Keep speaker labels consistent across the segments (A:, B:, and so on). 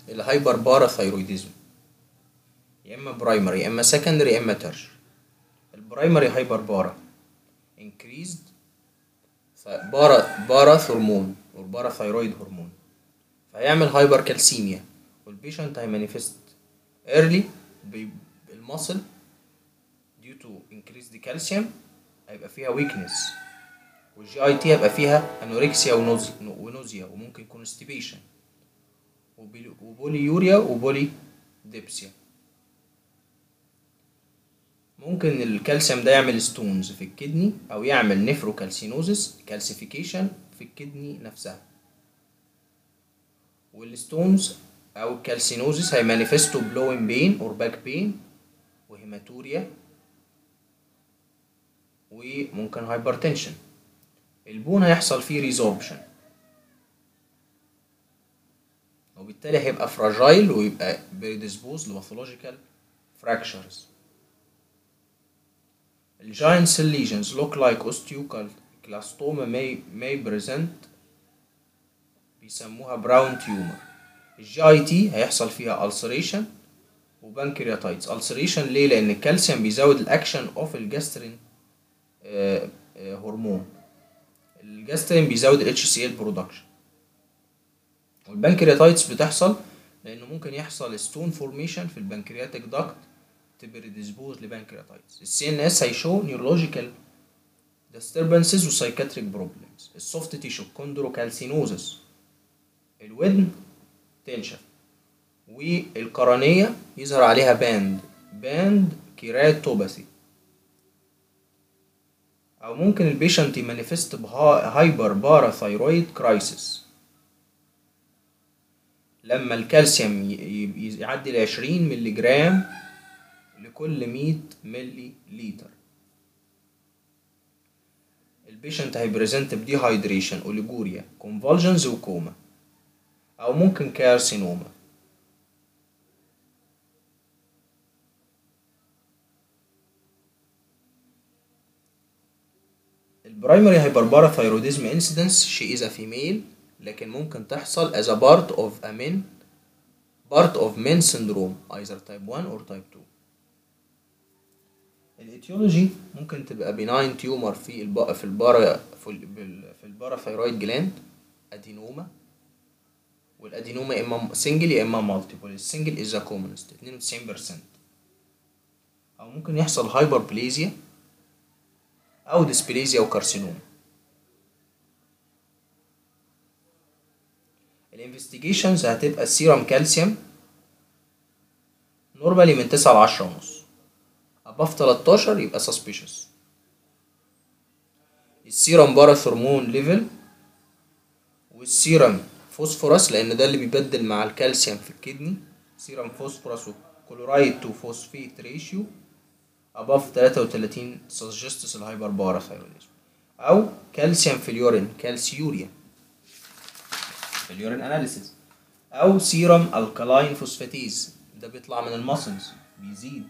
A: الهايبر باراثايرويدزم يا اما برايمري يا اما سكندري يا اما ترش البرايمري هايبر بارا increased بارا باراث هرمون والباراثايرويد هرمون فهيعمل هايبر كالسيميا والبيشنت هيمانيفست early بالمصل due to increased calcium هيبقى فيها weakness والجي اي تي هيبقى فيها انوركسيا ونوزي ونوزيا وممكن كونستيبيشن وبولي يوريا وبولي ديبسيا ممكن الكالسيوم ده يعمل ستونز في الكدني او يعمل نفروكالسينوزس كالسيفيكيشن في الكدني نفسها والستونز او الكالسينوزس هيمانيفستو بلوين بين اور باك بين وهيماتوريا وممكن هايبرتنشن البون هيحصل فيه ريزوربشن وبالتالي هيبقى فراجايل ويبقى بريديسبوز لباثولوجيكال فراكشرز الجاينت cell lesions look like osteoclastoma may may present بيسموها براون تيومر الجي اي تي هيحصل فيها ulceration وبنكرياتايتس ulceration ليه لان الكالسيوم بيزود الاكشن اوف الجاسترين هرمون الجاسترين بيزود ال HCl برودكشن والبنكرياتايتس بتحصل لانه ممكن يحصل ستون فورميشن في البنكرياتيك داكت تبريديسبوز لبنكرياتايتس السي ان اس هيشو نيورولوجيكال disturbances وسايكاتريك بروبلمز السوفت تيشو كوندروكالسينوزس الودن تنشف والقرنية يظهر عليها باند باند كيراتوباثي او ممكن البيشنت يمانيفست بهايبر باراثايرويد كرايسيس لما الكالسيوم يعدي ل 20 مللي جرام لكل 100 ملي لتر البيشنت هيبريزنت بديهايدريشن اوليجوريا كونفولجنز وكوما او ممكن كارسينوما البرايمري هايبرباراثايروديزم انسيدنس شي از ا فيميل لكن ممكن تحصل as a part of a men part of men syndrome either type 1 or type 2 الاتيولوجي ممكن تبقى benign tumor في الب... في البارا في, ال... في الباراثايرويد جلاند ادينوما والادينوما يا اما سنجل يا اما مالتيبل السنجل از كومنست 92% او ممكن يحصل هايبربليزيا او ديسبليزيا وكارسينوما الانفستيجيشنز هتبقى السيرم كالسيوم نورمالي من 9 ل 10 ونص above 13 يبقى suspicious السيرم باراثرمون ليفل والسيرم فوسفورس لان ده اللي بيبدل مع الكالسيوم في الكدني سيرم فوسفورس وكلورايد تو فوسفيت ريشيو above 33 suggests الهايبر باراثايروديزم او كالسيوم في اليورين كالسيوريا في اليورين اناليسيس او سيرم الكالاين فوسفاتيز ده بيطلع من المسلز بيزيد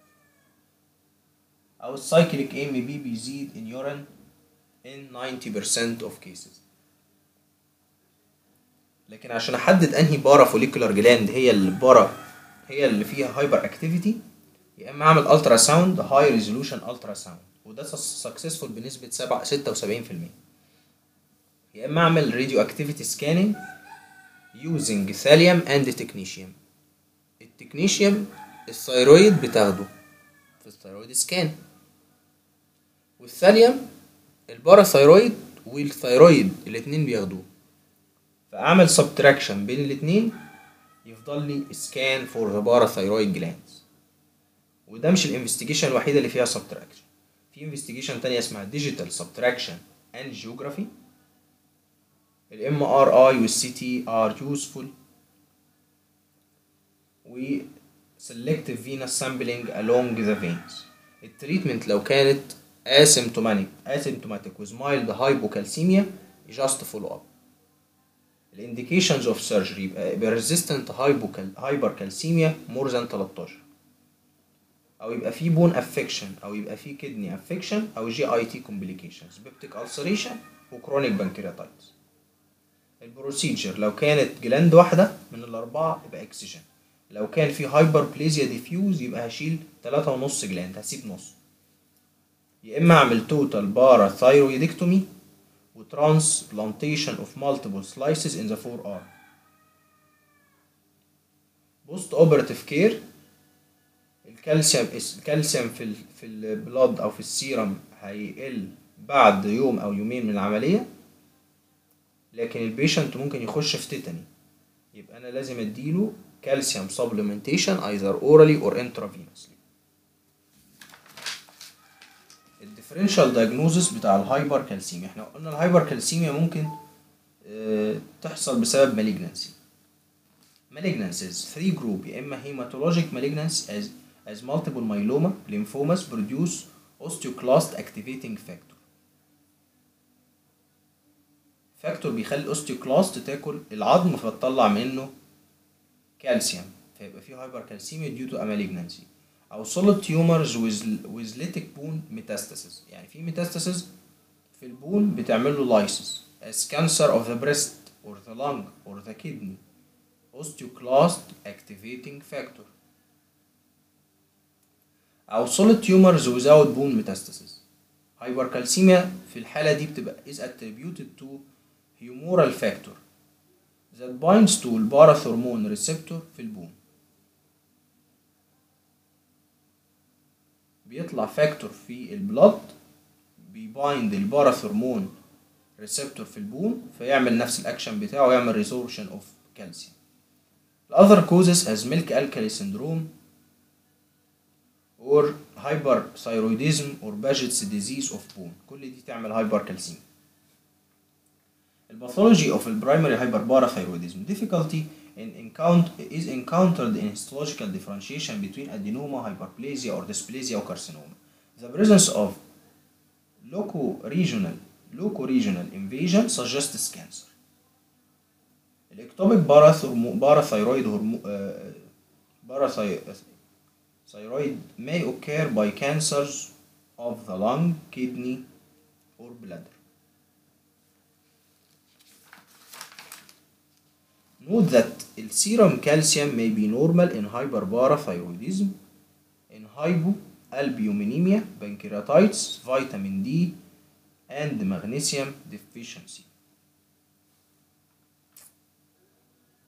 A: او السايكليك ام بي بيزيد in urine in 90% of cases لكن عشان احدد انهي بارا فوليكولار جلاند هي اللي بارا هي اللي فيها هايبر اكتيفيتي يا اما اعمل الترا ساوند هاي ريزولوشن الترا ساوند وده سكسسفول بنسبه 7 76% يا اما اعمل راديو اكتيفيتي سكاننج يوزنج ثاليوم اند تكنيشيوم التكنيشيوم الثيرويد بتاخده في الثيرويد سكان والثاليوم الباراثيرويد والثيرويد الاتنين بياخدوه فاعمل سبتراكشن بين الاتنين يفضل لي سكان فور ذا باراثيرويد جلاندز وده مش الانفستيجيشن الوحيده اللي فيها سبتراكشن في انفستيجيشن تانية اسمها ديجيتال سبتراكشن اند جيوغرافي الام ار اي والسي تي ار يوسفول و selective venous sampling along the veins التريتمنت لو كانت asymptomatic asymptomatic with mild hypocalcemia just follow up الانديكيشنز اوف سيرجري يبقى resistant hypercalcemia more than 13 او يبقى في بون افكشن او يبقى في كدني افكشن او جي اي تي كومبليكيشنز بيبتيك ulceration وكرونيك بنكرياتايتس البروسيجر لو كانت جلاند واحدة من الأربعة يبقى اكسجين لو كان في هايبر بليزيا ديفيوز يبقى هشيل تلاتة ونص جلاند هسيب نص يا إما أعمل توتال بارا ثايرويدكتومي وترانسبلانتيشن اوف مالتيبل سلايسز ان ذا فور ار بوست اوبراتيف كير الكالسيوم الكالسيوم في ال في البلاد او في السيرم هيقل بعد يوم او يومين من العمليه لكن البيشنت ممكن يخش في تيتاني يبقى انا لازم اديله كالسيوم سبلمنتيشن ايذر اورالي اور انترافينوسلي الديفرنشال دايجنوزس بتاع الهايبر كالسيميا احنا قلنا الهايبر كالسيميا ممكن اه تحصل بسبب مالجنسي malignancies three group يا اما hematologic malignancy as as multiple myeloma lymphomas produce osteoclast activating factor فاكتور بيخلي الاوستيوكلاست تاكل العظم فتطلع منه كالسيوم فيبقى في هايبر كالسيميا due to a malignancy او solid tumors with with lytic bone metastasis يعني في metastasis في البون بتعمل له lysis as cancer of the breast or the lung or the kidney osteoclast activating factor أو solid tumors without bone metastasis hypercalcemia في الحالة دي بتبقى is attributed to humoral factor that binds to الباراثورمون receptor في البون بيطلع فاكتور في البلد بيبايند الباراثورمون ريسبتور في البون فيعمل نفس الاكشن بتاعه ويعمل ريسورشن اوف كالسيوم The other causes as milk alkali syndrome or hyperthyroidism or Paget's disease of bone كل دي تعمل hypercalcemia الباثولوجي of the primary hyperparathyroidism difficulty in encounter is encountered in histological differentiation between adenoma, hyperplasia or dysplasia or carcinoma. The presence of loco-regional loco-regional invasion suggests cancer. الاكتوبيك باراثايرويد هرمو باراثايرويد may occur by cancers of the lung, kidney or bladder. Note that the serum calcium may be normal in hyperparathyroidism, in hypoalbuminemia, pancreatitis, vitamin D, and magnesium deficiency.